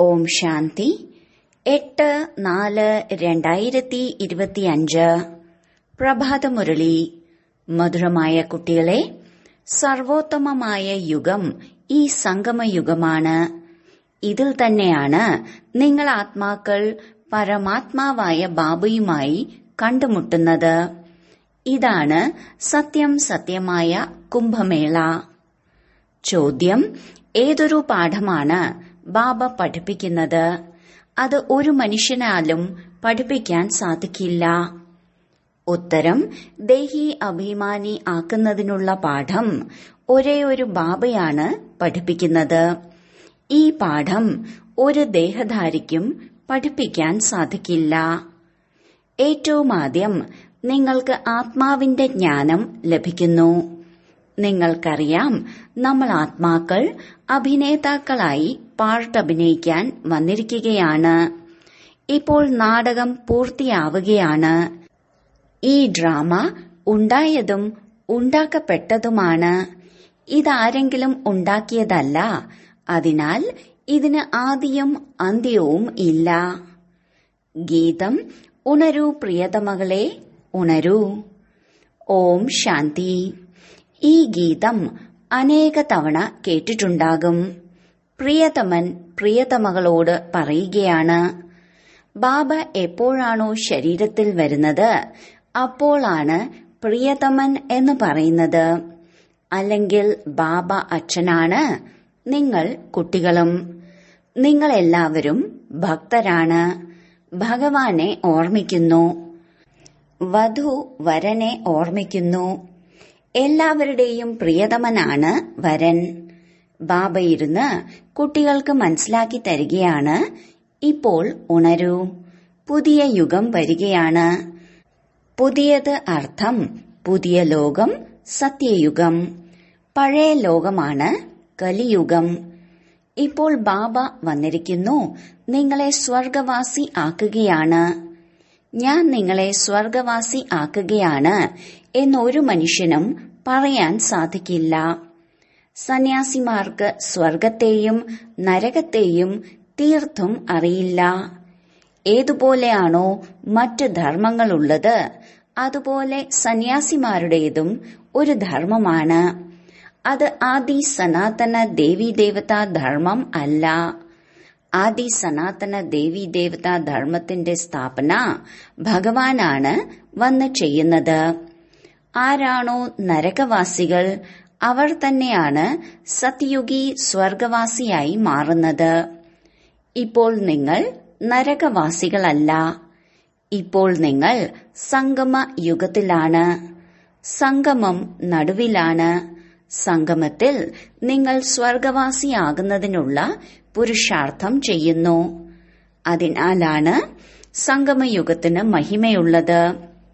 ഓം ശാന്തി എട്ട് നാല് രണ്ടായിരത്തി ഇരുപത്തിയഞ്ച് പ്രഭാതമുരളി മധുരമായ കുട്ടികളെ സർവോത്തമമായ യുഗം ഈ സംഗമയുഗമാണ് ഇതിൽ തന്നെയാണ് നിങ്ങൾ ആത്മാക്കൾ പരമാത്മാവായ ബാബയുമായി കണ്ടുമുട്ടുന്നത് ഇതാണ് സത്യം സത്യമായ കുംഭമേള ചോദ്യം ഏതൊരു പാഠമാണ് ബാബ പഠിപ്പിക്കുന്നത് അത് ഒരു മനുഷ്യനാലും പഠിപ്പിക്കാൻ സാധിക്കില്ല ഉത്തരം ദേഹി അഭിമാനി ആക്കുന്നതിനുള്ള പാഠം ഒരേ ഒരു ബാബയാണ് പഠിപ്പിക്കുന്നത് ഈ പാഠം ഒരു ദേഹധാരിക്കും പഠിപ്പിക്കാൻ സാധിക്കില്ല ഏറ്റവും ആദ്യം നിങ്ങൾക്ക് ആത്മാവിന്റെ ജ്ഞാനം ലഭിക്കുന്നു നിങ്ങൾക്കറിയാം നമ്മൾ ആത്മാക്കൾ അഭിനേതാക്കളായി പാട്ടഭിനയിക്കാൻ വന്നിരിക്കുകയാണ് ഇപ്പോൾ നാടകം പൂർത്തിയാവുകയാണ് ഈ ഡ്രാമ ഉണ്ടായതും ഉണ്ടാക്കപ്പെട്ടതുമാണ് ഇതാരെങ്കിലും ഉണ്ടാക്കിയതല്ല അതിനാൽ ഇതിന് ആദിയും അന്ത്യവും ഇല്ല ഗീതം ഉണരൂ പ്രിയതമകളെ ഉണരൂ ഓം ശാന്തി ഈ ഗീതം അനേക തവണ കേട്ടിട്ടുണ്ടാകും പ്രിയതമൻ പ്രിയതമകളോട് പറയുകയാണ് ബാബ എപ്പോഴാണോ ശരീരത്തിൽ വരുന്നത് അപ്പോളാണ് പ്രിയതമൻ എന്ന് പറയുന്നത് അല്ലെങ്കിൽ ബാബ അച്ഛനാണ് നിങ്ങൾ കുട്ടികളും നിങ്ങളെല്ലാവരും ഭക്തരാണ് ഭഗവാനെ ഓർമ്മിക്കുന്നു വധു വരനെ ഓർമ്മിക്കുന്നു എല്ലാവരുടെയും പ്രിയതമനാണ് വരൻ ബാബ ഇരുന്ന് കുട്ടികൾക്ക് മനസ്സിലാക്കി തരികയാണ് ഇപ്പോൾ ഉണരൂ പുതിയ യുഗം വരികയാണ് പുതിയത് അർത്ഥം പുതിയ ലോകം സത്യയുഗം പഴയ ലോകമാണ് കലിയുഗം ഇപ്പോൾ ബാബ വന്നിരിക്കുന്നു നിങ്ങളെ സ്വർഗവാസി ആക്കുകയാണ് ഞാൻ നിങ്ങളെ സ്വർഗവാസി ആക്കുകയാണ് എന്നൊരു മനുഷ്യനും പറയാൻ സാധിക്കില്ല സന്യാസിമാർക്ക് സ്വർഗത്തെയും നരകത്തെയും തീർത്തും അറിയില്ല ഏതുപോലെയാണോ മറ്റ് ധർമ്മങ്ങളുള്ളത് അതുപോലെ സന്യാസിമാരുടേതും ഒരു ധർമ്മമാണ് അത് ആദി സനാതന ദേവീദേവതാ ധർമ്മം അല്ല ആദി സനാതന ദേവീദേവതാ ധർമ്മത്തിന്റെ സ്ഥാപന ഭഗവാനാണ് വന്ന് ചെയ്യുന്നത് ആരാണോ നരകവാസികൾ അവർ തന്നെയാണ് സത്യുഗി സ്വർഗവാസിയായി മാറുന്നത് ഇപ്പോൾ നിങ്ങൾ നരകവാസികളല്ല ഇപ്പോൾ നിങ്ങൾ സംഗമ യുഗത്തിലാണ് സംഗമം നടുവിലാണ് സംഗമത്തിൽ നിങ്ങൾ സ്വർഗവാസിയാകുന്നതിനുള്ള പുരുഷാർത്ഥം ചെയ്യുന്നു അതിനാലാണ് സംഗമയുഗത്തിന് മഹിമയുള്ളത്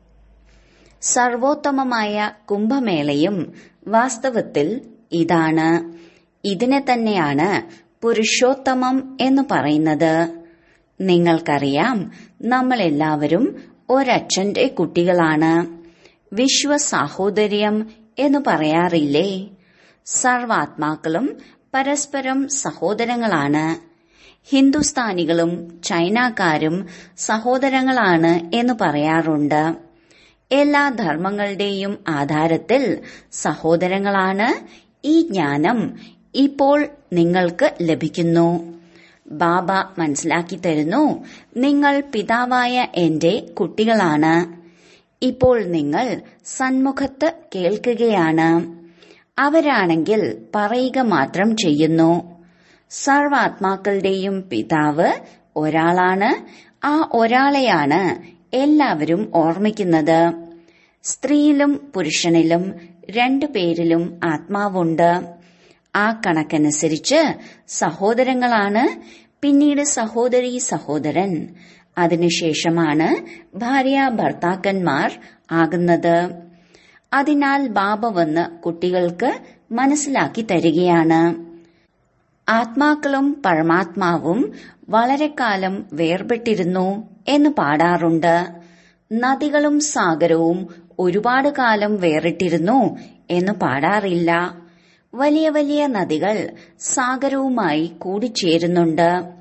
സർവോത്തമമായ കുംഭമേളയും വാസ്തവത്തിൽ ഇതാണ് ഇതിനെ തന്നെയാണ് പുരുഷോത്തമം എന്ന് പറയുന്നത് നിങ്ങൾക്കറിയാം നമ്മൾ എല്ലാവരും ഒരച്ഛന്റെ കുട്ടികളാണ് വിശ്വസാഹോദര്യം എന്ന് പറയാറില്ലേ സർവാത്മാക്കളും പരസ്പരം സഹോദരങ്ങളാണ് ഹിന്ദുസ്ഥാനികളും ചൈനക്കാരും സഹോദരങ്ങളാണ് എന്ന് പറയാറുണ്ട് എല്ലാ ധർമ്മങ്ങളുടെയും ആധാരത്തിൽ സഹോദരങ്ങളാണ് ഈ ജ്ഞാനം ഇപ്പോൾ നിങ്ങൾക്ക് ലഭിക്കുന്നു ബാബ മനസ്സിലാക്കി തരുന്നു നിങ്ങൾ പിതാവായ എന്റെ കുട്ടികളാണ് ഇപ്പോൾ നിങ്ങൾ സന്മുഖത്ത് കേൾക്കുകയാണ് അവരാണെങ്കിൽ പറയുക മാത്രം ചെയ്യുന്നു സർവാത്മാക്കളുടെയും പിതാവ് ഒരാളാണ് ആ ഒരാളെയാണ് എല്ലാവരും ഓർമ്മിക്കുന്നത് സ്ത്രീയിലും പുരുഷനിലും രണ്ടു പേരിലും ആത്മാവുണ്ട് ആ കണക്കനുസരിച്ച് സഹോദരങ്ങളാണ് പിന്നീട് സഹോദരി സഹോദരൻ അതിനുശേഷമാണ് ഭാര്യ ഭർത്താക്കന്മാർ ആകുന്നത് അതിനാൽ ബാബ വന്ന് കുട്ടികൾക്ക് മനസ്സിലാക്കി തരികയാണ് ആത്മാക്കളും പരമാത്മാവും വളരെ കാലം വേർപെട്ടിരുന്നു എന്ന് പാടാറുണ്ട് നദികളും സാഗരവും ഒരുപാട് കാലം വേറിട്ടിരുന്നു എന്ന് പാടാറില്ല വലിയ വലിയ നദികൾ സാഗരവുമായി കൂടിച്ചേരുന്നുണ്ട്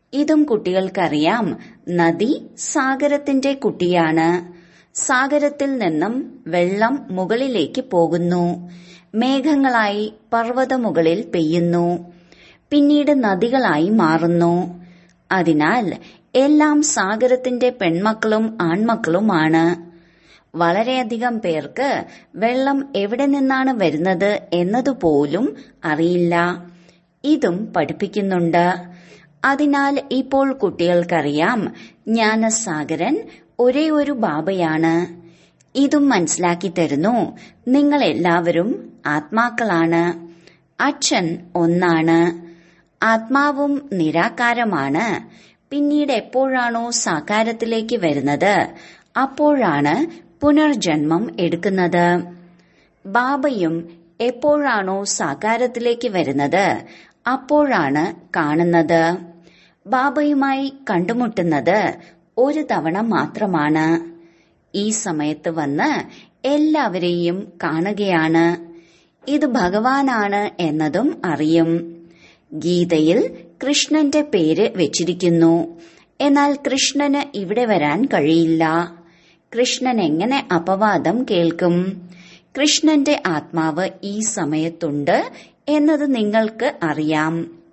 ഇതും കുട്ടികൾക്കറിയാം നദി സാഗരത്തിന്റെ കുട്ടിയാണ് സാഗരത്തിൽ നിന്നും വെള്ളം മുകളിലേക്ക് പോകുന്നു മേഘങ്ങളായി പർവ്വതമുകളിൽ പെയ്യുന്നു പിന്നീട് നദികളായി മാറുന്നു അതിനാൽ എല്ലാം സാഗരത്തിന്റെ പെൺമക്കളും ആൺമക്കളുമാണ് വളരെയധികം പേർക്ക് വെള്ളം എവിടെ നിന്നാണ് വരുന്നത് എന്നതുപോലും അറിയില്ല ഇതും പഠിപ്പിക്കുന്നുണ്ട് അതിനാൽ ഇപ്പോൾ കുട്ടികൾക്കറിയാം ജ്ഞാനസാഗരൻ ഒരേ ഒരു ബാബയാണ് ഇതും മനസ്സിലാക്കി തരുന്നു നിങ്ങൾ എല്ലാവരും ആത്മാക്കളാണ് അച്ഛൻ ഒന്നാണ് ആത്മാവും നിരാകാരമാണ് പിന്നീട് എപ്പോഴാണോ സാകാരത്തിലേക്ക് വരുന്നത് അപ്പോഴാണ് പുനർജന്മം എടുക്കുന്നത് ബാബയും എപ്പോഴാണോ സാകാരത്തിലേക്ക് വരുന്നത് അപ്പോഴാണ് കാണുന്നത് ബാബയുമായി കണ്ടുമുട്ടുന്നത് ഒരു തവണ മാത്രമാണ് ഈ സമയത്ത് വന്ന് എല്ലാവരെയും കാണുകയാണ് ഇത് ഭഗവാനാണ് എന്നതും അറിയും ഗീതയിൽ കൃഷ്ണന്റെ പേര് വെച്ചിരിക്കുന്നു എന്നാൽ കൃഷ്ണന് ഇവിടെ വരാൻ കഴിയില്ല കൃഷ്ണൻ എങ്ങനെ അപവാദം കേൾക്കും കൃഷ്ണന്റെ ആത്മാവ് ഈ സമയത്തുണ്ട് എന്നത് നിങ്ങൾക്ക് അറിയാം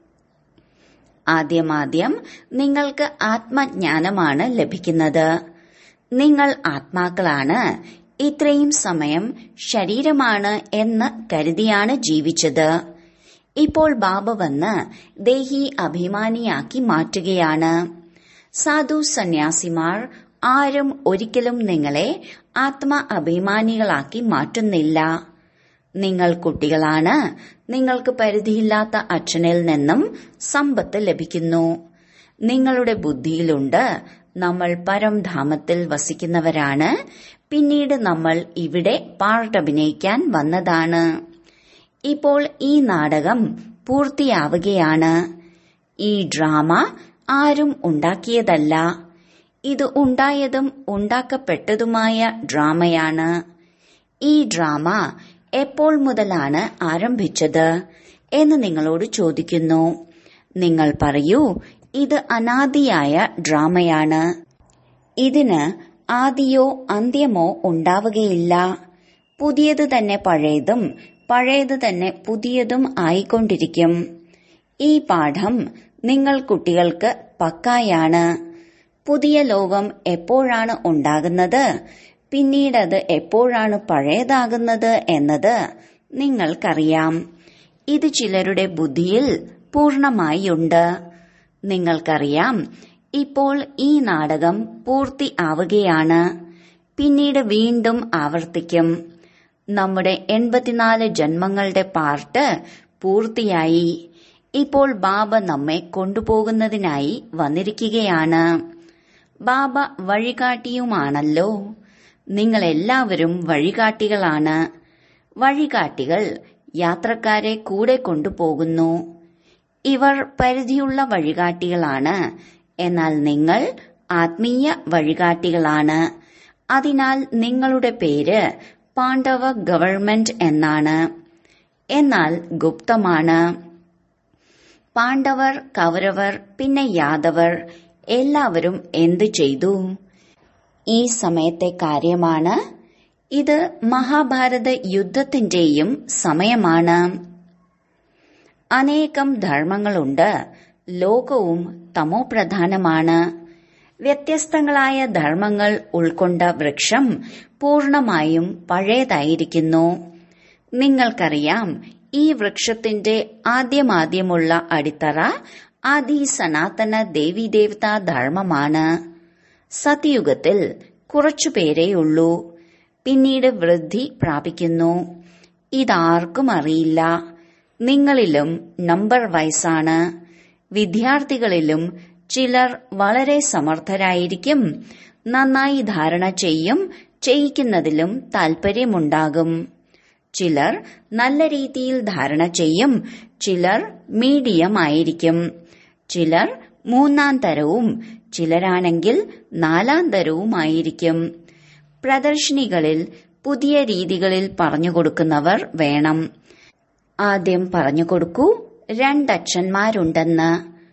ആദ്യമാദ്യം നിങ്ങൾക്ക് ആത്മജ്ഞാനമാണ് ലഭിക്കുന്നത് നിങ്ങൾ ആത്മാക്കളാണ് ഇത്രയും സമയം ശരീരമാണ് എന്ന് കരുതിയാണ് ജീവിച്ചത് ഇപ്പോൾ ബാബ വന്ന് ദേഹി അഭിമാനിയാക്കി മാറ്റുകയാണ് സാധു സന്യാസിമാർ ആരും ഒരിക്കലും നിങ്ങളെ ആത്മ അഭിമാനികളാക്കി മാറ്റുന്നില്ല നിങ്ങൾ കുട്ടികളാണ് നിങ്ങൾക്ക് പരിധിയില്ലാത്ത അച്ഛനിൽ നിന്നും സമ്പത്ത് ലഭിക്കുന്നു നിങ്ങളുടെ ബുദ്ധിയിലുണ്ട് നമ്മൾ പരംധാമത്തിൽ വസിക്കുന്നവരാണ് പിന്നീട് നമ്മൾ ഇവിടെ പാർട്ടഭിനയിക്കാൻ വന്നതാണ് ഇപ്പോൾ ഈ നാടകം പൂർത്തിയാവുകയാണ് ഈ ഡ്രാമ ആരും ഉണ്ടാക്കിയതല്ല ഇത് ഉണ്ടായതും ഉണ്ടാക്കപ്പെട്ടതുമായ ഡ്രാമയാണ് ഈ ഡ്രാമ എപ്പോൾ മുതലാണ് ആരംഭിച്ചത് എന്ന് നിങ്ങളോട് ചോദിക്കുന്നു നിങ്ങൾ പറയൂ ഇത് അനാദിയായ ഡ്രാമയാണ് ഇതിന് ആദിയോ അന്ത്യമോ ഉണ്ടാവുകയില്ല പുതിയത് തന്നെ പഴയതും പഴയത് തന്നെ പുതിയതും ആയിക്കൊണ്ടിരിക്കും ഈ പാഠം നിങ്ങൾ കുട്ടികൾക്ക് പക്കായാണ് പുതിയ ലോകം എപ്പോഴാണ് ഉണ്ടാകുന്നത് പിന്നീട് അത് എപ്പോഴാണ് പഴയതാകുന്നത് എന്നത് നിങ്ങൾക്കറിയാം ഇത് ചിലരുടെ ബുദ്ധിയിൽ പൂർണമായുണ്ട് നിങ്ങൾക്കറിയാം ഇപ്പോൾ ഈ നാടകം പൂർത്തി ആവുകയാണ് പിന്നീട് വീണ്ടും ആവർത്തിക്കും നമ്മുടെ എൺപത്തിനാല് ജന്മങ്ങളുടെ പാർട്ട് പൂർത്തിയായി ഇപ്പോൾ ബാബ നമ്മെ കൊണ്ടുപോകുന്നതിനായി വന്നിരിക്കുകയാണ് ബാബ വഴികാട്ടിയുമാണല്ലോ നിങ്ങൾ എല്ലാവരും വഴികാട്ടികളാണ് വഴികാട്ടികൾ യാത്രക്കാരെ കൂടെ കൊണ്ടുപോകുന്നു ഇവർ പരിധിയുള്ള വഴികാട്ടികളാണ് എന്നാൽ നിങ്ങൾ ആത്മീയ വഴികാട്ടികളാണ് അതിനാൽ നിങ്ങളുടെ പേര് പാണ്ഡവ ഗവൺമെന്റ് എന്നാണ് എന്നാൽ ഗുപ്തമാണ് പാണ്ഡവർ കൗരവർ പിന്നെ യാദവർ എല്ലാവരും എന്തു ചെയ്തു ഈ സമയത്തെ കാര്യമാണ് ഇത് മഹാഭാരത യുദ്ധത്തിന്റെയും സമയമാണ് അനേകം ധർമ്മങ്ങളുണ്ട് ലോകവും തമോപ്രധാനമാണ് വ്യത്യസ്തങ്ങളായ ധർമ്മങ്ങൾ ഉൾക്കൊണ്ട വൃക്ഷം പൂർണമായും പഴയതായിരിക്കുന്നു നിങ്ങൾക്കറിയാം ഈ വൃക്ഷത്തിന്റെ ആദ്യമാദ്യമുള്ള അടിത്തറ ആദി സനാതന ദേവീദേവതാ ധർമ്മമാണ് സത്യുഗത്തിൽ കുറച്ചുപേരേയുള്ളൂ പിന്നീട് വൃദ്ധി പ്രാപിക്കുന്നു ഇതാർക്കും അറിയില്ല നിങ്ങളിലും നമ്പർ വയസ്സാണ് വിദ്യാർത്ഥികളിലും ചിലർ വളരെ സമർത്ഥരായിരിക്കും നന്നായി ധാരണ ചെയ്യും ചെയ്യിക്കുന്നതിലും താൽപര്യമുണ്ടാകും ചിലർ നല്ല രീതിയിൽ ധാരണ ചെയ്യും ചിലർ മീഡിയം ആയിരിക്കും ചിലർ മൂന്നാം തരവും ചിലരാണെങ്കിൽ നാലാം തരവുമായിരിക്കും പ്രദർശിനികളിൽ പുതിയ രീതികളിൽ പറഞ്ഞു കൊടുക്കുന്നവർ വേണം ആദ്യം പറഞ്ഞു കൊടുക്കൂ രണ്ടച്ഛന്മാരുണ്ടെന്ന്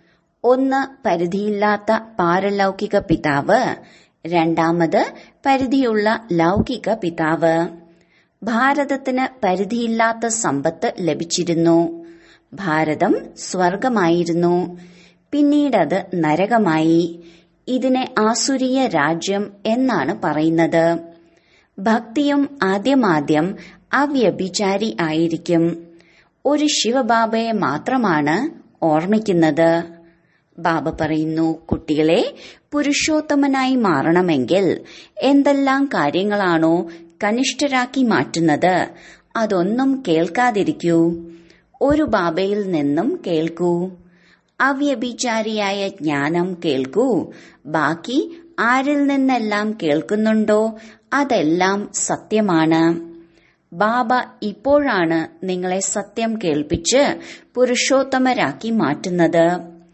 ഒന്ന് പരിധിയില്ലാത്ത പാരലൗകിക പിതാവ് രണ്ടാമത് പരിധിയുള്ള ലൗകിക പിതാവ് ഭാരതത്തിന് പരിധിയില്ലാത്ത സമ്പത്ത് ലഭിച്ചിരുന്നു ഭാരതം സ്വർഗമായിരുന്നു പിന്നീടത് നരകമായി ഇതിനെ ആസുരീയ രാജ്യം എന്നാണ് പറയുന്നത് ഭക്തിയും ആദ്യമാദ്യം അവ്യഭിചാരി ആയിരിക്കും ഒരു ശിവബാബയെ മാത്രമാണ് ഓർമ്മിക്കുന്നത് ബാബ പറയുന്നു കുട്ടികളെ പുരുഷോത്തമനായി മാറണമെങ്കിൽ എന്തെല്ലാം കാര്യങ്ങളാണോ കനിഷ്ഠരാക്കി മാറ്റുന്നത് അതൊന്നും കേൾക്കാതിരിക്കൂ ഒരു ബാബയിൽ നിന്നും കേൾക്കൂ അവ്യഭിചാരിയായ ജ്ഞാനം കേൾക്കൂ ബാക്കി ആരിൽ നിന്നെല്ലാം കേൾക്കുന്നുണ്ടോ അതെല്ലാം സത്യമാണ് ബാബ ഇപ്പോഴാണ് നിങ്ങളെ സത്യം കേൾപ്പിച്ച് പുരുഷോത്തമരാക്കി മാറ്റുന്നത്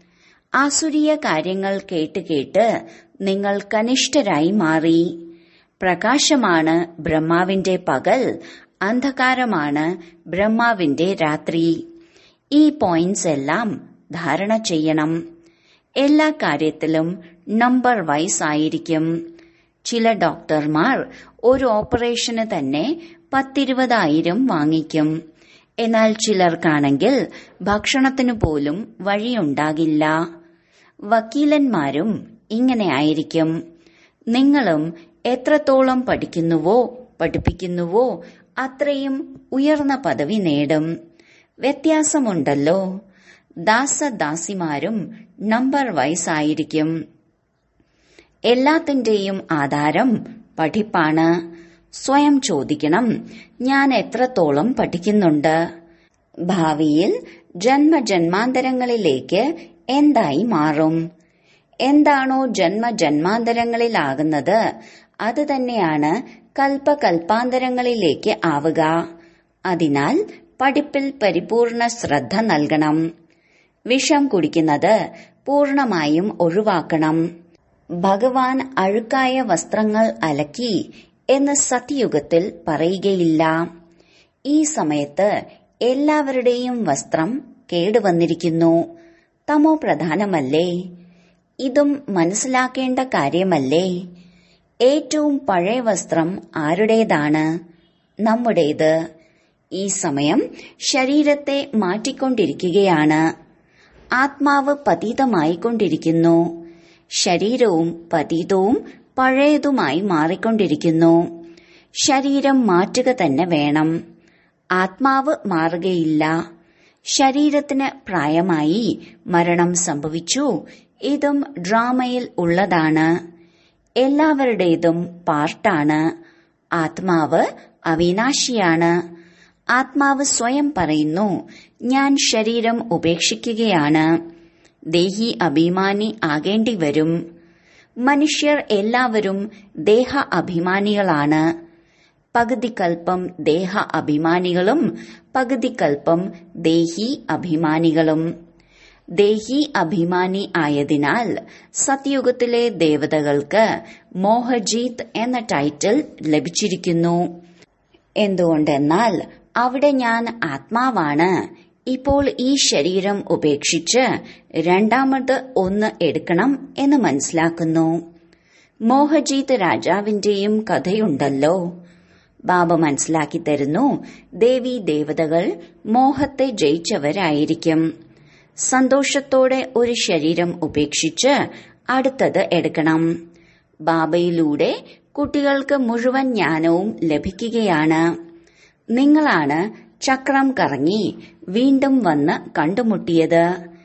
ആസുരീയ കാര്യങ്ങൾ കേട്ട് കേട്ട് നിങ്ങൾ കനിഷ്ഠരായി മാറി പ്രകാശമാണ് ബ്രഹ്മാവിന്റെ പകൽ അന്ധകാരമാണ് ബ്രഹ്മാവിന്റെ രാത്രി ഈ പോയിന്റ്സ് എല്ലാം ധാരണ ചെയ്യണം എല്ലാ കാര്യത്തിലും നമ്പർ വൈസ് ആയിരിക്കും ചില ഡോക്ടർമാർ ഒരു ഓപ്പറേഷന് തന്നെ പത്തിരുപതായിരം വാങ്ങിക്കും എന്നാൽ ചിലർക്കാണെങ്കിൽ ഭക്ഷണത്തിനു പോലും വഴിയുണ്ടാകില്ല വക്കീലന്മാരും ഇങ്ങനെ ആയിരിക്കും നിങ്ങളും എത്രത്തോളം പഠിക്കുന്നുവോ പഠിപ്പിക്കുന്നുവോ അത്രയും ഉയർന്ന പദവി നേടും വ്യത്യാസമുണ്ടല്ലോ ദാസദാസിമാരും നമ്പർ വൈസ് ആയിരിക്കും എല്ലാത്തിന്റെയും ആധാരം പഠിപ്പാണ് സ്വയം ചോദിക്കണം ഞാൻ എത്രത്തോളം പഠിക്കുന്നുണ്ട് ഭാവിയിൽ ജന്മജന്മാന്തരങ്ങളിലേക്ക് എന്തായി മാറും എന്താണോ ജന്മജന്മാന്തരങ്ങളിലാകുന്നത് അത് തന്നെയാണ് കൽപ്പകൽപ്പാന്തരങ്ങളിലേക്ക് ആവുക അതിനാൽ പഠിപ്പിൽ പരിപൂർണ ശ്രദ്ധ നൽകണം വിഷം കുടിക്കുന്നത് പൂർണമായും ഒഴിവാക്കണം ഭഗവാൻ അഴുക്കായ വസ്ത്രങ്ങൾ അലക്കി എന്ന് സത്യയുഗത്തിൽ പറയുകയില്ല ഈ സമയത്ത് എല്ലാവരുടെയും വസ്ത്രം കേടുവന്നിരിക്കുന്നു തമോ പ്രധാനമല്ലേ ഇതും മനസ്സിലാക്കേണ്ട കാര്യമല്ലേ ഏറ്റവും പഴയ വസ്ത്രം ആരുടേതാണ് നമ്മുടേത് ഈ സമയം ശരീരത്തെ മാറ്റിക്കൊണ്ടിരിക്കുകയാണ് ആത്മാവ് പതീതമായിക്കൊണ്ടിരിക്കുന്നു ശരീരവും പതീതവും പഴയതുമായി മാറിക്കൊണ്ടിരിക്കുന്നു ശരീരം മാറ്റുക തന്നെ വേണം ആത്മാവ് മാറുകയില്ല ശരീരത്തിന് പ്രായമായി മരണം സംഭവിച്ചു ഇതും ഡ്രാമയിൽ ഉള്ളതാണ് എല്ലാവരുടേതും പാർട്ടാണ് ആത്മാവ് അവിനാശിയാണ് ആത്മാവ് സ്വയം പറയുന്നു ഞാൻ ശരീരം ഉപേക്ഷിക്കുകയാണ് ദേഹി അഭിമാനി ആകേണ്ടി വരും മനുഷ്യർ എല്ലാവരും ദേഹ അഭിമാനികളാണ് പകുതി കൽപ്പം ദേഹ അഭിമാനികളും പകുതി കൽപ്പം ദേഹി അഭിമാനികളും ദേഹി അഭിമാനി ആയതിനാൽ സത്യുഗത്തിലെ ദേവതകൾക്ക് മോഹജീത് എന്ന ടൈറ്റിൽ ലഭിച്ചിരിക്കുന്നു എന്തുകൊണ്ടെന്നാൽ അവിടെ ഞാൻ ആത്മാവാണ് ഇപ്പോൾ ഈ ശരീരം ഉപേക്ഷിച്ച് രണ്ടാമത് ഒന്ന് എടുക്കണം എന്ന് മനസ്സിലാക്കുന്നു മോഹജീത് രാജാവിന്റെയും കഥയുണ്ടല്ലോ ബാബ മനസ്സിലാക്കി തരുന്നു ദേവി ദേവതകൾ മോഹത്തെ ജയിച്ചവരായിരിക്കും സന്തോഷത്തോടെ ഒരു ശരീരം ഉപേക്ഷിച്ച് അടുത്തത് എടുക്കണം ബാബയിലൂടെ കുട്ടികൾക്ക് മുഴുവൻ ജ്ഞാനവും ലഭിക്കുകയാണ് നിങ്ങളാണ് ചക്രം കറങ്ങി വീണ്ടും വന്ന് കണ്ടുമുട്ടിയത്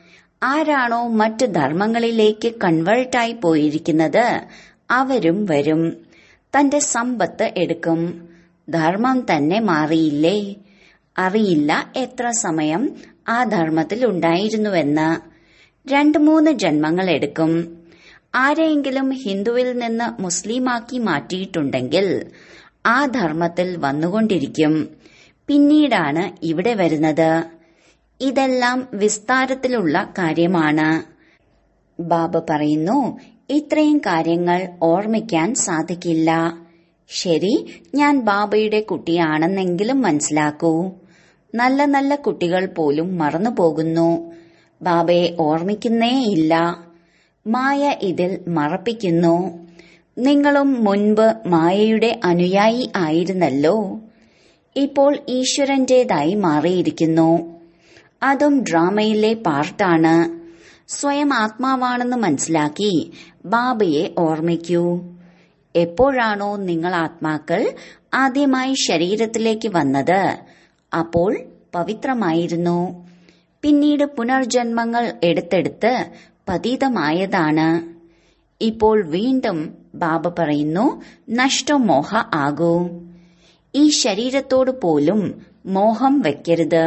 ആരാണോ മറ്റ് ധർമ്മങ്ങളിലേക്ക് കൺവേർട്ടായി പോയിരിക്കുന്നത് അവരും വരും തന്റെ സമ്പത്ത് എടുക്കും ധർമ്മം തന്നെ മാറിയില്ലേ അറിയില്ല എത്ര സമയം ആ ധർമ്മത്തിൽ ഉണ്ടായിരുന്നുവെന്ന് രണ്ടു മൂന്ന് ജന്മങ്ങൾ എടുക്കും ആരെയെങ്കിലും ഹിന്ദുവിൽ നിന്ന് മുസ്ലിമാക്കി മാറ്റിയിട്ടുണ്ടെങ്കിൽ ആ ധർമ്മത്തിൽ വന്നുകൊണ്ടിരിക്കും പിന്നീടാണ് ഇവിടെ വരുന്നത് ഇതെല്ലാം വിസ്താരത്തിലുള്ള കാര്യമാണ് ബാബ പറയുന്നു ഇത്രയും കാര്യങ്ങൾ ഓർമ്മിക്കാൻ സാധിക്കില്ല ശരി ഞാൻ ബാബയുടെ കുട്ടിയാണെന്നെങ്കിലും മനസ്സിലാക്കൂ നല്ല നല്ല കുട്ടികൾ പോലും മറന്നുപോകുന്നു ബാബയെ ഓർമ്മിക്കുന്നേയില്ല മായ ഇതിൽ മറപ്പിക്കുന്നു നിങ്ങളും മുൻപ് മായയുടെ അനുയായി ആയിരുന്നല്ലോ ഇപ്പോൾ ഈശ്വരന്റേതായി മാറിയിരിക്കുന്നു അതും ഡ്രാമയിലെ പാർട്ടാണ് സ്വയം ആത്മാവാണെന്ന് മനസ്സിലാക്കി ബാബയെ ഓർമ്മിക്കൂ എപ്പോഴാണോ നിങ്ങൾ ആത്മാക്കൾ ആദ്യമായി ശരീരത്തിലേക്ക് വന്നത് അപ്പോൾ പവിത്രമായിരുന്നു പിന്നീട് പുനർജന്മങ്ങൾ എടുത്തെടുത്ത് പതീതമായതാണ് ഇപ്പോൾ വീണ്ടും ബാബ പറയുന്നു നഷ്ടമോഹ ആകൂ ഈ ശരീരത്തോട് പോലും മോഹം വെക്കരുത്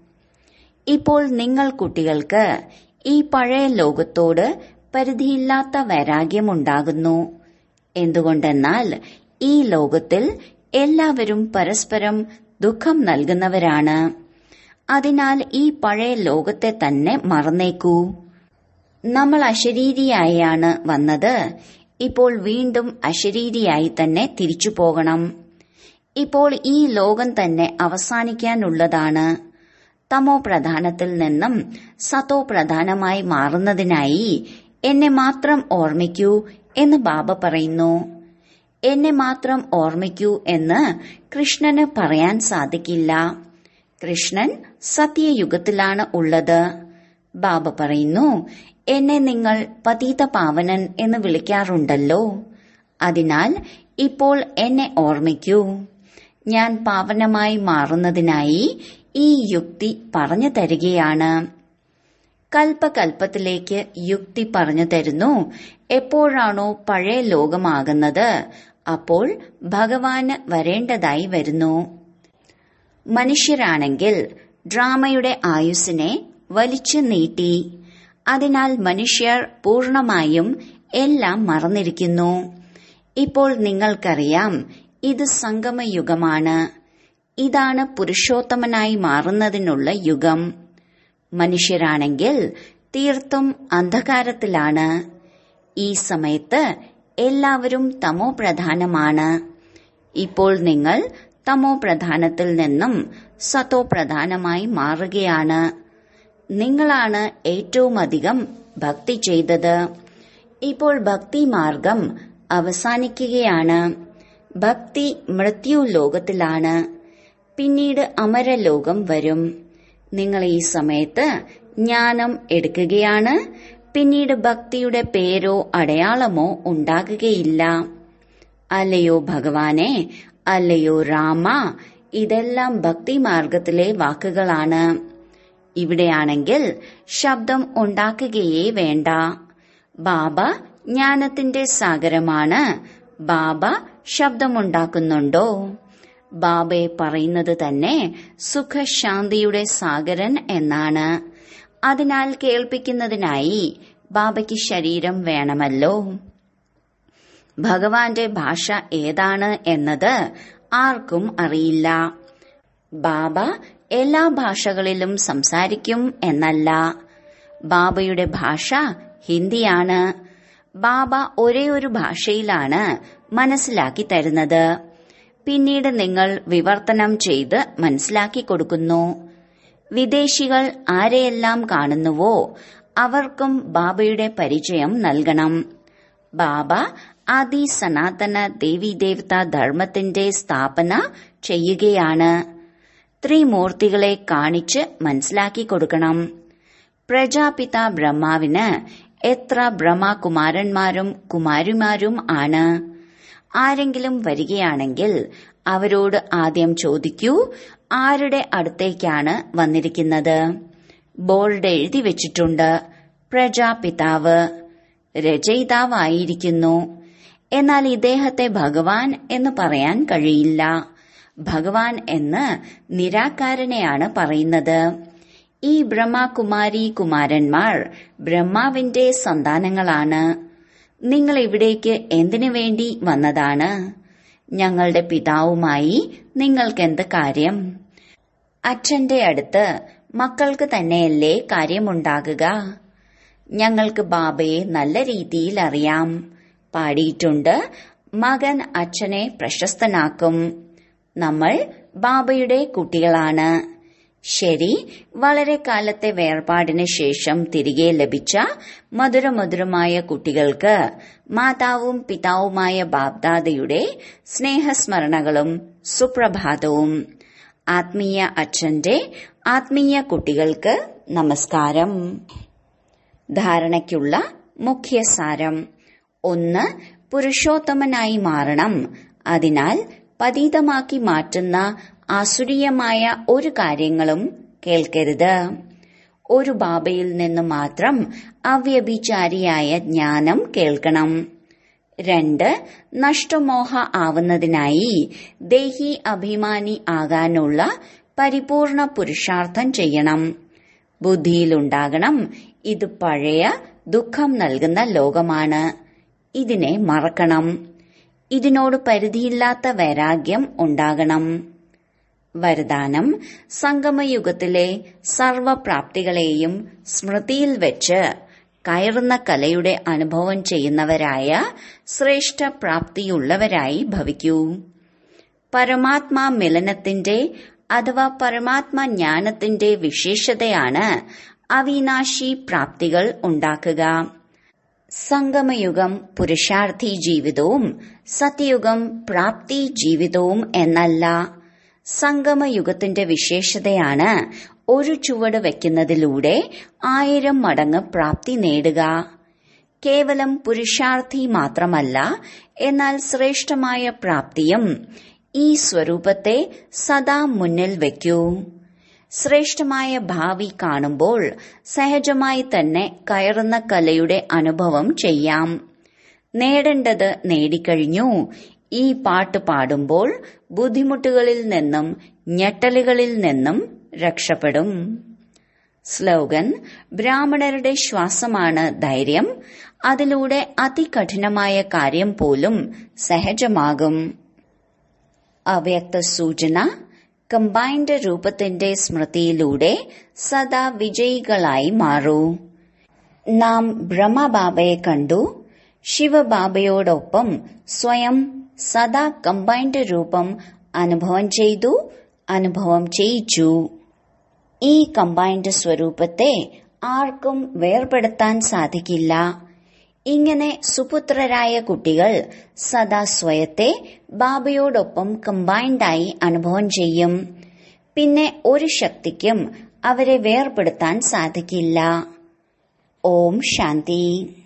ഇപ്പോൾ നിങ്ങൾ കുട്ടികൾക്ക് ഈ പഴയ ലോകത്തോട് പരിധിയില്ലാത്ത വൈരാഗ്യമുണ്ടാകുന്നു എന്തുകൊണ്ടെന്നാൽ ഈ ലോകത്തിൽ എല്ലാവരും പരസ്പരം ദുഃഖം നൽകുന്നവരാണ് അതിനാൽ ഈ പഴയ ലോകത്തെ തന്നെ മറന്നേക്കൂ നമ്മൾ അശരീരിയായാണ് വന്നത് ഇപ്പോൾ വീണ്ടും അശരീരിയായി തന്നെ തിരിച്ചു പോകണം ഇപ്പോൾ ഈ ലോകം തന്നെ അവസാനിക്കാനുള്ളതാണ് തമോ പ്രധാനത്തിൽ നിന്നും സതോ പ്രധാനമായി മാറുന്നതിനായി എന്നെ മാത്രം ഓർമ്മിക്കൂ എന്ന് ബാബ പറയുന്നു എന്നെ മാത്രം ഓർമ്മിക്കൂ എന്ന് കൃഷ്ണന് പറയാൻ സാധിക്കില്ല കൃഷ്ണൻ സത്യയുഗത്തിലാണ് ഉള്ളത് ബാബ പറയുന്നു എന്നെ നിങ്ങൾ പതീത പാവനൻ എന്ന് വിളിക്കാറുണ്ടല്ലോ അതിനാൽ ഇപ്പോൾ എന്നെ ഓർമ്മിക്കൂ ഞാൻ പാവനമായി മാറുന്നതിനായി ഈ യുക്തി പറഞ്ഞു തരികയാണ് കൽപ്പകൽപ്പത്തിലേക്ക് യുക്തി പറഞ്ഞു തരുന്നു എപ്പോഴാണോ പഴയ ലോകമാകുന്നത് അപ്പോൾ ഭഗവാന് വരേണ്ടതായി വരുന്നു മനുഷ്യരാണെങ്കിൽ ഡ്രാമയുടെ ആയുസ്സിനെ വലിച്ചു നീട്ടി അതിനാൽ മനുഷ്യർ പൂർണമായും എല്ലാം മറന്നിരിക്കുന്നു ഇപ്പോൾ നിങ്ങൾക്കറിയാം ഇത് സംഗമയുഗമാണ് ഇതാണ് പുരുഷോത്തമനായി മാറുന്നതിനുള്ള യുഗം മനുഷ്യരാണെങ്കിൽ തീർത്തും അന്ധകാരത്തിലാണ് ഈ സമയത്ത് എല്ലാവരും തമോ പ്രധാനമാണ് ഇപ്പോൾ നിങ്ങൾ തമോ പ്രധാനത്തിൽ നിന്നും സതോ പ്രധാനമായി മാറുകയാണ് നിങ്ങളാണ് ഏറ്റവും അധികം ഭക്തി ചെയ്തത് ഇപ്പോൾ ഭക്തി മാർഗം അവസാനിക്കുകയാണ് ഭക്തി മൃത്യു ലോകത്തിലാണ് പിന്നീട് അമരലോകം വരും നിങ്ങൾ ഈ സമയത്ത് ജ്ഞാനം എടുക്കുകയാണ് പിന്നീട് ഭക്തിയുടെ പേരോ അടയാളമോ ഉണ്ടാകുകയില്ല അല്ലയോ ഭഗവാനെ അല്ലയോ രാമ ഇതെല്ലാം ഭക്തി മാർഗത്തിലെ വാക്കുകളാണ് ഇവിടെയാണെങ്കിൽ ശബ്ദം ഉണ്ടാക്കുകയേ വേണ്ട ബാബ ജ്ഞാനത്തിന്റെ സാഗരമാണ് ബാബ ശബ്ദമുണ്ടാക്കുന്നുണ്ടോ ബാബയെ പറയുന്നത് തന്നെ സുഖശാന്തിയുടെ സാഗരൻ എന്നാണ് അതിനാൽ കേൾപ്പിക്കുന്നതിനായി ബാബയ്ക്ക് ശരീരം വേണമല്ലോ ഭഗവാന്റെ ഭാഷ ഏതാണ് എന്നത് ആർക്കും അറിയില്ല ബാബ എല്ലാ ഭാഷകളിലും സംസാരിക്കും എന്നല്ല ബാബയുടെ ഭാഷ ഹിന്ദിയാണ് ബാബ ഒരേ ഒരു ഭാഷയിലാണ് മനസ്സിലാക്കി തരുന്നത് പിന്നീട് നിങ്ങൾ വിവർത്തനം ചെയ്ത് മനസ്സിലാക്കി കൊടുക്കുന്നു വിദേശികൾ ആരെയെല്ലാം കാണുന്നുവോ അവർക്കും ബാബയുടെ പരിചയം നൽകണം ബാബ ആദി സനാതന ദേവീദേവത ധർമ്മത്തിന്റെ സ്ഥാപന ചെയ്യുകയാണ് ത്രിമൂർത്തികളെ കാണിച്ച് മനസ്സിലാക്കി കൊടുക്കണം പ്രജാപിത ബ്രഹ്മാവിന് എത്ര ബ്രഹ്മകുമാരന്മാരും കുമാരിമാരും ആണ് ആരെങ്കിലും വരികയാണെങ്കിൽ അവരോട് ആദ്യം ചോദിക്കൂ ആരുടെ അടുത്തേക്കാണ് വന്നിരിക്കുന്നത് ബോർഡ് എഴുതി വെച്ചിട്ടുണ്ട് പ്രജാപിതാവ് രചയിതാവായിരിക്കുന്നു എന്നാൽ ഇദ്ദേഹത്തെ ഭഗവാൻ എന്ന് പറയാൻ കഴിയില്ല ഭഗവാൻ എന്ന് നിരാകാരനെയാണ് പറയുന്നത് ഈ ബ്രഹ്മകുമാരി കുമാരന്മാർ ബ്രഹ്മാവിന്റെ സന്താനങ്ങളാണ് നിങ്ങൾ ഇവിടേക്ക് എന്തിനു വേണ്ടി വന്നതാണ് ഞങ്ങളുടെ പിതാവുമായി നിങ്ങൾക്കെന്ത് കാര്യം അച്ഛന്റെ അടുത്ത് മക്കൾക്ക് തന്നെയല്ലേ കാര്യമുണ്ടാകുക ഞങ്ങൾക്ക് ബാബയെ നല്ല രീതിയിൽ അറിയാം പാടിയിട്ടുണ്ട് മകൻ അച്ഛനെ പ്രശസ്തനാക്കും നമ്മൾ ബാബയുടെ കുട്ടികളാണ് ശരി വളരെ കാലത്തെ വേർപാടിന് ശേഷം തിരികെ ലഭിച്ച മധുരമധുരമായ കുട്ടികൾക്ക് മാതാവും പിതാവുമായ ബാബ്ദാദയുടെ സ്നേഹസ്മരണകളും സുപ്രഭാതവും ആത്മീയ അച്ഛന്റെ ആത്മീയ കുട്ടികൾക്ക് നമസ്കാരം ധാരണയ്ക്കുള്ള മുഖ്യസാരം ഒന്ന് പുരുഷോത്തമനായി മാറണം അതിനാൽ പതീതമാക്കി മാറ്റുന്ന ആസുരീയമായ ഒരു കാര്യങ്ങളും കേൾക്കരുത് ഒരു ബാബയിൽ നിന്ന് മാത്രം അവ്യഭിചാരിയായ ജ്ഞാനം കേൾക്കണം രണ്ട് നഷ്ടമോഹ ആവുന്നതിനായി ദേഹി അഭിമാനി ആകാനുള്ള പരിപൂർണ പുരുഷാർത്ഥം ചെയ്യണം ബുദ്ധിയിലുണ്ടാകണം ഇത് പഴയ ദുഃഖം നൽകുന്ന ലോകമാണ് ഇതിനെ മറക്കണം ഇതിനോട് പരിധിയില്ലാത്ത വൈരാഗ്യം ഉണ്ടാകണം വരദാനം സംഗമയുഗത്തിലെ സർവപ്രാപ്തികളെയും സ്മൃതിയിൽ വെച്ച് കയറുന്ന കലയുടെ അനുഭവം ചെയ്യുന്നവരായ ശ്രേഷ്ഠ പ്രാപ്തിയുള്ളവരായി ഭവിക്കൂ പരമാത്മാ മിലനത്തിന്റെ അഥവാ പരമാത്മാ ജ്ഞാനത്തിന്റെ വിശേഷതയാണ് അവിനാശി പ്രാപ്തികൾ ഉണ്ടാക്കുക സംഗമയുഗം പുരുഷാർത്ഥി ജീവിതവും സത്യയുഗം പ്രാപ്തി ജീവിതവും എന്നല്ല സംഗമയുഗത്തിന്റെ വിശേഷതയാണ് ഒരു ചുവട് വയ്ക്കുന്നതിലൂടെ ആയിരം മടങ്ങ് പ്രാപ്തി നേടുക കേവലം പുരുഷാർത്ഥി മാത്രമല്ല എന്നാൽ ശ്രേഷ്ഠമായ പ്രാപ്തിയും ഈ സ്വരൂപത്തെ സദാ മുന്നിൽ വയ്ക്കൂ ശ്രേഷ്ഠമായ ഭാവി കാണുമ്പോൾ സഹജമായി തന്നെ കയറുന്ന കലയുടെ അനുഭവം ചെയ്യാം നേടേണ്ടത് നേടിക്കഴിഞ്ഞു ഈ പാട്ട് പാടുമ്പോൾ ബുദ്ധിമുട്ടുകളിൽ നിന്നും ഞെട്ടലുകളിൽ നിന്നും രക്ഷപ്പെടും സ്ലോഗൻ ബ്രാഹ്മണരുടെ ശ്വാസമാണ് ധൈര്യം അതിലൂടെ അതികഠിനമായ കാര്യം പോലും സഹജമാകും അവ്യക്ത സൂചന കമ്പൈൻഡ് രൂപത്തിന്റെ സ്മൃതിയിലൂടെ സദാ വിജയികളായി മാറൂ നാം ബ്രഹ്മബാബയെ കണ്ടു ശിവബാബയോടൊപ്പം സ്വയം സദാ കമ്പൈൻഡ് രൂപം അനുഭവം ചെയ്തു അനുഭവം ചെയ്യിച്ചു ഈ കമ്പൈൻഡ് സ്വരൂപത്തെ ആർക്കും വേർപെടുത്താൻ സാധിക്കില്ല ഇങ്ങനെ സുപുത്രരായ കുട്ടികൾ സദാ സ്വയത്തെ ബാബയോടൊപ്പം കമ്പൈൻഡായി അനുഭവം ചെയ്യും പിന്നെ ഒരു ശക്തിക്കും അവരെ വേർപെടുത്താൻ സാധിക്കില്ല ഓം ശാന്തി